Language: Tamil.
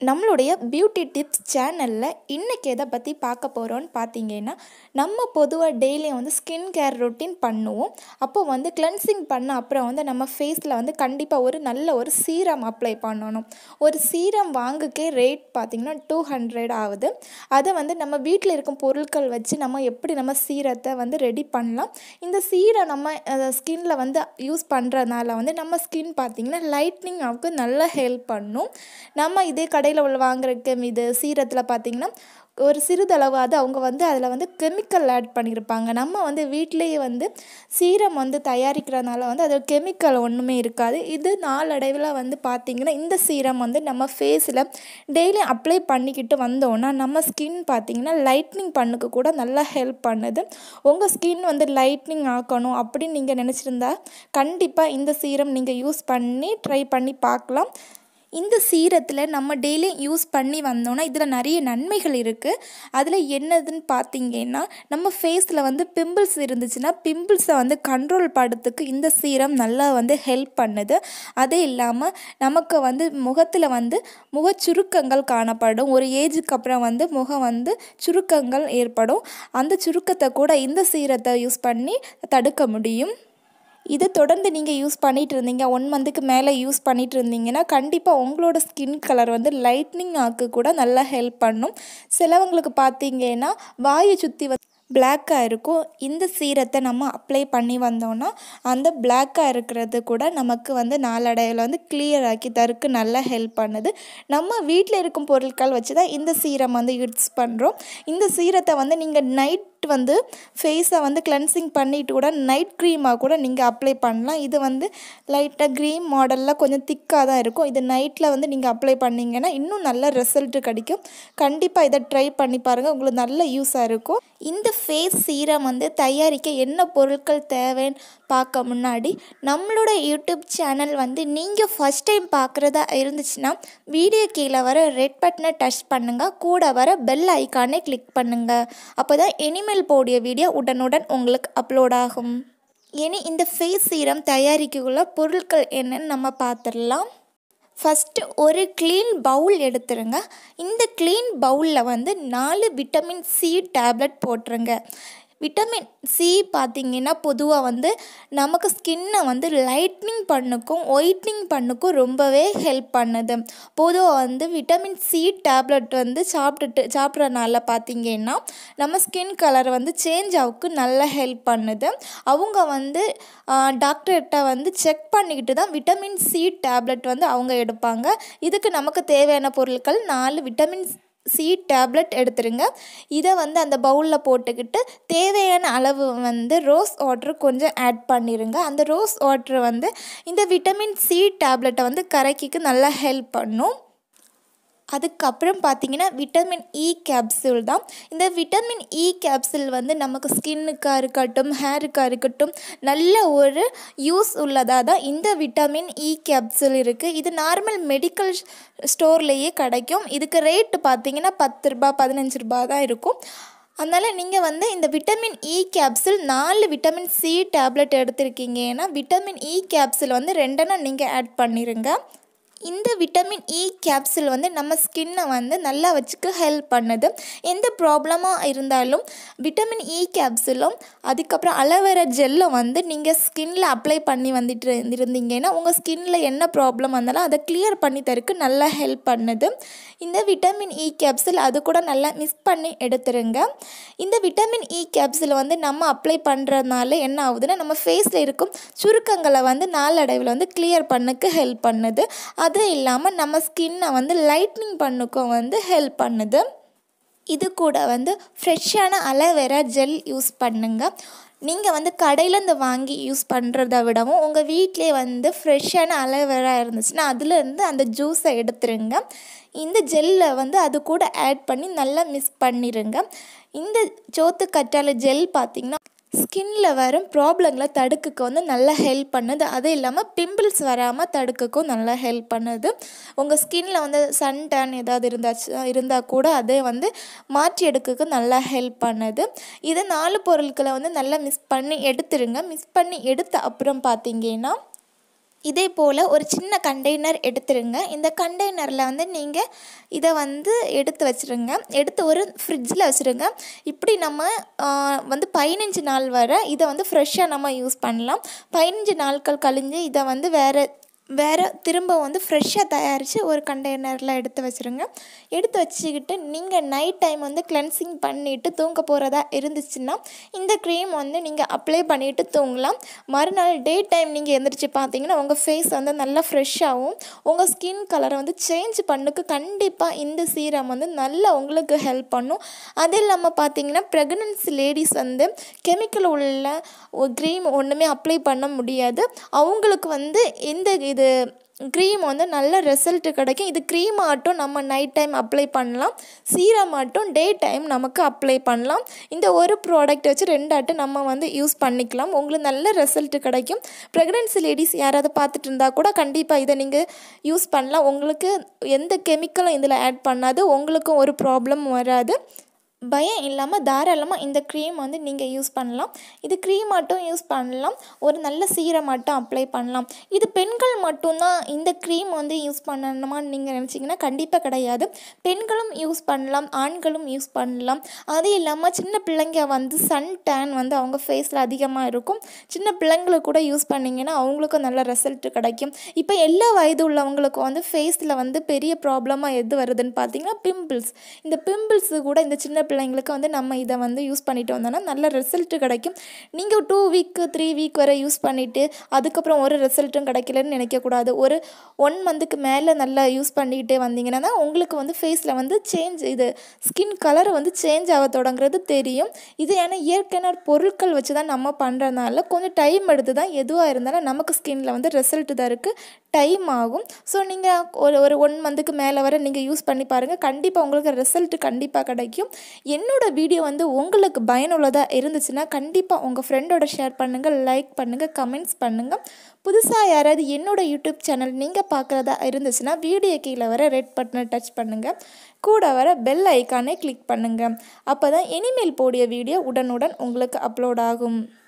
நம்மளுடைய பியூட்டி டிப்ஸ் சேனலில் இன்றைக்கி எதை பற்றி பார்க்க போகிறோன்னு பார்த்தீங்கன்னா நம்ம பொதுவாக டெய்லியும் வந்து ஸ்கின் கேர் ரொட்டீன் பண்ணுவோம் அப்போ வந்து கிளென்சிங் பண்ண அப்புறம் வந்து நம்ம ஃபேஸில் வந்து கண்டிப்பாக ஒரு நல்ல ஒரு சீரம் அப்ளை பண்ணணும் ஒரு சீரம் வாங்குக்கே ரேட் பார்த்திங்கன்னா டூ ஹண்ட்ரட் ஆகுது அதை வந்து நம்ம வீட்டில் இருக்கும் பொருட்கள் வச்சு நம்ம எப்படி நம்ம சீரத்தை வந்து ரெடி பண்ணலாம் இந்த சீரம் நம்ம ஸ்கின்ல வந்து யூஸ் பண்ணுறதுனால வந்து நம்ம ஸ்கின் பார்த்திங்கன்னா லைட்னிங் ஆகுக்கு நல்லா ஹெல்ப் பண்ணும் நம்ம இதே கடையில் உள்ள வாங்குறக்கு இது சீரத்தில் பார்த்திங்கன்னா ஒரு சிறிதளவு அது அவங்க வந்து அதில் வந்து கெமிக்கல் ஆட் பண்ணியிருப்பாங்க நம்ம வந்து வீட்டிலேயே வந்து சீரம் வந்து தயாரிக்கிறதுனால வந்து அதில் கெமிக்கல் ஒன்றுமே இருக்காது இது நாளடைவில் வந்து பார்த்திங்கன்னா இந்த சீரம் வந்து நம்ம ஃபேஸில் டெய்லி அப்ளை பண்ணிக்கிட்டு வந்தோன்னா நம்ம ஸ்கின் பார்த்திங்கன்னா லைட்னிங் பண்ணுக்கு கூட நல்லா ஹெல்ப் பண்ணுது உங்கள் ஸ்கின் வந்து லைட்னிங் ஆக்கணும் அப்படின்னு நீங்கள் நினச்சிருந்தா கண்டிப்பாக இந்த சீரம் நீங்கள் யூஸ் பண்ணி ட்ரை பண்ணி பார்க்கலாம் இந்த சீரத்தில் நம்ம டெய்லி யூஸ் பண்ணி வந்தோன்னா இதில் நிறைய நன்மைகள் இருக்குது அதில் என்னதுன்னு பார்த்தீங்கன்னா நம்ம ஃபேஸில் வந்து பிம்பிள்ஸ் இருந்துச்சுன்னா பிம்பிள்ஸை வந்து கண்ட்ரோல் பண்ணுறதுக்கு இந்த சீரம் நல்லா வந்து ஹெல்ப் பண்ணுது அதே இல்லாமல் நமக்கு வந்து முகத்தில் வந்து முக சுருக்கங்கள் காணப்படும் ஒரு ஏஜுக்கு அப்புறம் வந்து முகம் வந்து சுருக்கங்கள் ஏற்படும் அந்த சுருக்கத்தை கூட இந்த சீரத்தை யூஸ் பண்ணி தடுக்க முடியும் இதை தொடர்ந்து நீங்கள் யூஸ் பண்ணிகிட்டு இருந்தீங்க ஒன் மந்த்துக்கு மேலே யூஸ் பண்ணிகிட்டு இருந்தீங்கன்னா கண்டிப்பாக உங்களோட ஸ்கின் கலர் வந்து லைட்னிங் ஆக்கு கூட நல்லா ஹெல்ப் பண்ணும் சிலவங்களுக்கு பார்த்தீங்கன்னா வாயை சுற்றி வந்து பிளாக்காக இருக்கும் இந்த சீரத்தை நம்ம அப்ளை பண்ணி வந்தோன்னா அந்த பிளாக்காக இருக்கிறது கூட நமக்கு வந்து நாளடைவில் வந்து கிளியர் ஆக்கி தருக்கு நல்லா ஹெல்ப் பண்ணுது நம்ம வீட்டில் இருக்கும் பொருட்கள் வச்சு தான் இந்த சீரம் வந்து யூஸ் பண்ணுறோம் இந்த சீரத்தை வந்து நீங்கள் நைட் வந்து ஃபேஸை வந்து கிளென்சிங் பண்ணிட்டு கூட நைட் க்ரீமாக கூட நீங்கள் அப்ளை பண்ணலாம் இது வந்து லைட்டாக க்ரீம் மாடலில் கொஞ்சம் திக்காக தான் இருக்கும் இது நைட்டில் வந்து நீங்கள் அப்ளை பண்ணிங்கன்னா இன்னும் நல்ல ரிசல்ட் கிடைக்கும் கண்டிப்பாக இதை ட்ரை பண்ணி பாருங்கள் உங்களுக்கு நல்ல யூஸாக இருக்கும் இந்த ஃபேஸ் சீரம் வந்து தயாரிக்க என்ன பொருட்கள் தேவைன்னு பார்க்க முன்னாடி நம்மளோட யூடியூப் சேனல் வந்து நீங்கள் ஃபஸ்ட் டைம் பார்க்குறதா இருந்துச்சுன்னா வீடியோ கீழே வர ரெட் பட்டனை டச் பண்ணுங்கள் கூட வர பெல் ஐக்கானே கிளிக் பண்ணுங்கள் அப்போ தான் இனிமேல் போடிய வீடியோ உடனுடன் உங்களுக்கு அப்லோட் ஆகும் இனி இந்த ஃபேஸ் சீரம் தயாரிக்கக்குள்ள பொருட்கள் என்னன்னு நம்ம பார்த்துடலாம் ஃபஸ்ட்டு ஒரு க்ளீன் பவுல் எடுத்துருங்க இந்த க்ளீன் பவுலில் வந்து நாலு விட்டமின் சி டேப்லெட் போட்டுருங்க விட்டமின் சி பார்த்திங்கன்னா பொதுவாக வந்து நமக்கு ஸ்கின்னை வந்து லைட்னிங் பண்ணுக்கும் ஒயிட்னிங் பண்ணுக்கும் ரொம்பவே ஹெல்ப் பண்ணுது பொதுவாக வந்து விட்டமின் சி டேப்லெட் வந்து சாப்பிட்டுட்டு சாப்பிட்றனால பார்த்திங்கன்னா நம்ம ஸ்கின் கலர் வந்து சேஞ்ச் ஆகுக்கு நல்லா ஹெல்ப் பண்ணுது அவங்க வந்து டாக்டர்கிட்ட வந்து செக் பண்ணிக்கிட்டு தான் விட்டமின் சி டேப்லெட் வந்து அவங்க எடுப்பாங்க இதுக்கு நமக்கு தேவையான பொருட்கள் நாலு விட்டமின் சி டேப்லெட் எடுத்துருங்க இதை வந்து அந்த பவுலில் போட்டுக்கிட்டு தேவையான அளவு வந்து ரோஸ் வாட்ரு கொஞ்சம் ஆட் பண்ணிடுங்க அந்த ரோஸ் வாட்ரு வந்து இந்த விட்டமின் சி டேப்லெட்டை வந்து கரைக்கிக்கு நல்லா ஹெல்ப் பண்ணும் அதுக்கப்புறம் பார்த்தீங்கன்னா விட்டமின் இ கேப்சூல் தான் இந்த விட்டமின் இ கேப்சூல் வந்து நமக்கு ஸ்கின்னுக்காக இருக்கட்டும் ஹேருக்காக இருக்கட்டும் நல்ல ஒரு யூஸ் உள்ளதாக தான் இந்த விட்டமின் இ கேப்சூல் இருக்குது இது நார்மல் மெடிக்கல் ஸ்டோர்லேயே கிடைக்கும் இதுக்கு ரேட்டு பார்த்தீங்கன்னா பத்து ரூபா பதினஞ்சு ரூபா தான் இருக்கும் அதனால் நீங்கள் வந்து இந்த விட்டமின் இ கேப்சூல் நாலு விட்டமின் சி டேப்லெட் எடுத்திருக்கீங்கன்னா விட்டமின் இ கேப்சூல் வந்து ரெண்டெண்ணா நீங்கள் ஆட் பண்ணிடுங்க இந்த விட்டமின் இ கேப்சூல் வந்து நம்ம ஸ்கின்னை வந்து நல்லா வச்சுக்க ஹெல்ப் பண்ணுது எந்த ப்ராப்ளமாக இருந்தாலும் விட்டமின் இ கேப்சூலும் அதுக்கப்புறம் அலோவேரா ஜெல்லும் வந்து நீங்கள் ஸ்கின்னில் அப்ளை பண்ணி வந்துட்டு இருந்தீங்கன்னா உங்கள் ஸ்கின்னில் என்ன ப்ராப்ளம் வந்தாலும் அதை கிளியர் பண்ணி தருக்கு நல்லா ஹெல்ப் பண்ணுது இந்த விட்டமின் இ கேப்சூல் அது கூட நல்லா மிஸ் பண்ணி எடுத்துருங்க இந்த விட்டமின் இ கேப்சூல் வந்து நம்ம அப்ளை பண்ணுறதுனால என்ன ஆகுதுன்னா நம்ம ஃபேஸில் இருக்கும் சுருக்கங்களை வந்து நாளடைவில் வந்து கிளியர் பண்ணக்கு ஹெல்ப் பண்ணுது அது இல்லாமல் நம்ம ஸ்கின்னை வந்து லைட்னிங் பண்ணுக்கும் வந்து ஹெல்ப் பண்ணுது இது கூட வந்து ஃப்ரெஷ்ஷான அலோவேரா ஜெல் யூஸ் பண்ணுங்க நீங்கள் வந்து கடையிலேருந்து வாங்கி யூஸ் பண்ணுறத விடவும் உங்கள் வீட்டிலே வந்து ஃப்ரெஷ்ஷான அலோவேரா இருந்துச்சுன்னா அதுலேருந்து அந்த ஜூஸை எடுத்துருங்க இந்த ஜெல்லை வந்து அது கூட ஆட் பண்ணி நல்லா மிக்ஸ் பண்ணிடுங்க இந்த சோத்து கற்றாழை ஜெல் பார்த்திங்கன்னா ஸ்கின்ல வரும் ப்ராப்ளங்களை தடுக்கக்கு வந்து நல்லா ஹெல்ப் பண்ணுது அது இல்லாமல் பிம்பிள்ஸ் வராமல் தடுக்கக்கும் நல்லா ஹெல்ப் பண்ணுது உங்கள் ஸ்கின்ல வந்து சன் டேன் ஏதாவது இருந்தாச்சு இருந்தால் கூட அதே வந்து மாற்றி எடுக்கக்கு நல்லா ஹெல்ப் பண்ணுது இது நாலு பொருட்களை வந்து நல்லா மிக்ஸ் பண்ணி எடுத்துருங்க மிக்ஸ் பண்ணி எடுத்த அப்புறம் பார்த்தீங்கன்னா இதே போல் ஒரு சின்ன கண்டெய்னர் எடுத்துருங்க இந்த கண்டெய்னரில் வந்து நீங்கள் இதை வந்து எடுத்து வச்சுருங்க எடுத்து ஒரு ஃப்ரிட்ஜில் வச்சுருங்க இப்படி நம்ம வந்து பதினஞ்சு நாள் வரை இதை வந்து ஃப்ரெஷ்ஷாக நம்ம யூஸ் பண்ணலாம் பதினஞ்சு நாட்கள் கழிஞ்சு இதை வந்து வேறு வேறு திரும்ப வந்து ஃப்ரெஷ்ஷாக தயாரித்து ஒரு கண்டெய்னரில் எடுத்து வச்சுருங்க எடுத்து வச்சுக்கிட்டு நீங்கள் நைட் டைம் வந்து கிளென்சிங் பண்ணிவிட்டு தூங்க போகிறதா இருந்துச்சுன்னா இந்த க்ரீம் வந்து நீங்கள் அப்ளை பண்ணிவிட்டு தூங்கலாம் மறுநாள் டே டைம் நீங்கள் எந்திரிச்சு பார்த்தீங்கன்னா உங்கள் ஃபேஸ் வந்து நல்லா ஃப்ரெஷ்ஷாகவும் உங்கள் ஸ்கின் கலரை வந்து சேஞ்ச் பண்ணுக்கு கண்டிப்பாக இந்த சீரம் வந்து நல்லா உங்களுக்கு ஹெல்ப் பண்ணும் அது இல்லாமல் பார்த்தீங்கன்னா ப்ரெக்னன்சி லேடிஸ் வந்து கெமிக்கல் உள்ள க்ரீம் ஒன்றுமே அப்ளை பண்ண முடியாது அவங்களுக்கு வந்து இந்த இது க்ரீம் வந்து நல்ல ரிசல்ட் கிடைக்கும் இது க்ரீம் ஆட்டும் நம்ம நைட் டைம் அப்ளை பண்ணலாம் சீரம் மட்டும் டே டைம் நமக்கு அப்ளை பண்ணலாம் இந்த ஒரு ப்ராடக்ட் வச்சு ரெண்டாட்டும் நம்ம வந்து யூஸ் பண்ணிக்கலாம் உங்களுக்கு நல்ல ரிசல்ட் கிடைக்கும் ப்ரெக்னென்சி லேடிஸ் யாராவது பார்த்துட்டு இருந்தால் கூட கண்டிப்பாக இதை நீங்கள் யூஸ் பண்ணலாம் உங்களுக்கு எந்த கெமிக்கலும் இதில் ஆட் பண்ணாது உங்களுக்கும் ஒரு ப்ராப்ளம் வராது பயம் இல்லாமல் தாராளமாக இந்த க்ரீம் வந்து நீங்கள் யூஸ் பண்ணலாம் இது க்ரீம் மட்டும் யூஸ் பண்ணலாம் ஒரு நல்ல சீரம் மட்டும் அப்ளை பண்ணலாம் இது பெண்கள் மட்டும்தான் இந்த க்ரீம் வந்து யூஸ் பண்ணணுமான்னு நீங்கள் நினச்சிங்கன்னா கண்டிப்பாக கிடையாது பெண்களும் யூஸ் பண்ணலாம் ஆண்களும் யூஸ் பண்ணலாம் அது இல்லாமல் சின்ன பிள்ளைங்க வந்து சன் டேன் வந்து அவங்க ஃபேஸில் அதிகமாக இருக்கும் சின்ன பிள்ளைங்களுக்கு கூட யூஸ் பண்ணிங்கன்னா அவங்களுக்கும் நல்ல ரிசல்ட் கிடைக்கும் இப்போ எல்லா வயது உள்ளவங்களுக்கும் வந்து ஃபேஸில் வந்து பெரிய ப்ராப்ளமாக எது வருதுன்னு பார்த்தீங்கன்னா பிம்பிள்ஸ் இந்த பிம்பிள்ஸு கூட இந்த சின்ன பிள்ளைங்களுக்கு வந்து நம்ம இதை வந்து யூஸ் பண்ணிட்டு வந்தோம்னா நல்ல ரிசல்ட்டு கிடைக்கும் நீங்கள் டூ வீக்கு த்ரீ வீக் வரை யூஸ் பண்ணிவிட்டு அதுக்கப்புறம் ஒரு ரிசல்ட்டும் கிடைக்கலன்னு நினைக்கக்கூடாது ஒரு ஒன் மந்த்துக்கு மேலே நல்லா யூஸ் பண்ணிக்கிட்டே வந்தீங்கன்னா தான் உங்களுக்கு வந்து ஃபேஸில் வந்து சேஞ்ச் இது ஸ்கின் கலர் வந்து சேஞ்ச் ஆக தொடங்குறது தெரியும் இது ஏன்னா இயற்கையான பொருட்கள் வச்சு தான் நம்ம பண்ணுறதுனால கொஞ்சம் டைம் எடுத்து தான் எதுவாக இருந்தாலும் நமக்கு ஸ்கின்னில் வந்து ரிசல்ட் தான் இருக்குது டைம் ஆகும் ஸோ நீங்கள் ஒரு ஒரு ஒன் மந்த்துக்கு மேலே வரை நீங்கள் யூஸ் பண்ணி பாருங்கள் கண்டிப்பாக உங்களுக்கு ரிசல்ட் கண்டிப்பாக கிடைக்கும் என்னோட வீடியோ வந்து உங்களுக்கு பயனுள்ளதாக இருந்துச்சுன்னா கண்டிப்பாக உங்கள் ஃப்ரெண்டோட ஷேர் பண்ணுங்கள் லைக் பண்ணுங்கள் கமெண்ட்ஸ் பண்ணுங்கள் புதுசாக யாராவது என்னோட யூடியூப் சேனல் நீங்கள் பார்க்குறதா இருந்துச்சுன்னா வீடியோ கீழே வர ரெட் பட்டனை டச் பண்ணுங்கள் கூட வர பெல் ஐக்கானே கிளிக் பண்ணுங்கள் அப்போ தான் இனிமேல் போடிய வீடியோ உடனுடன் உங்களுக்கு அப்லோட் ஆகும்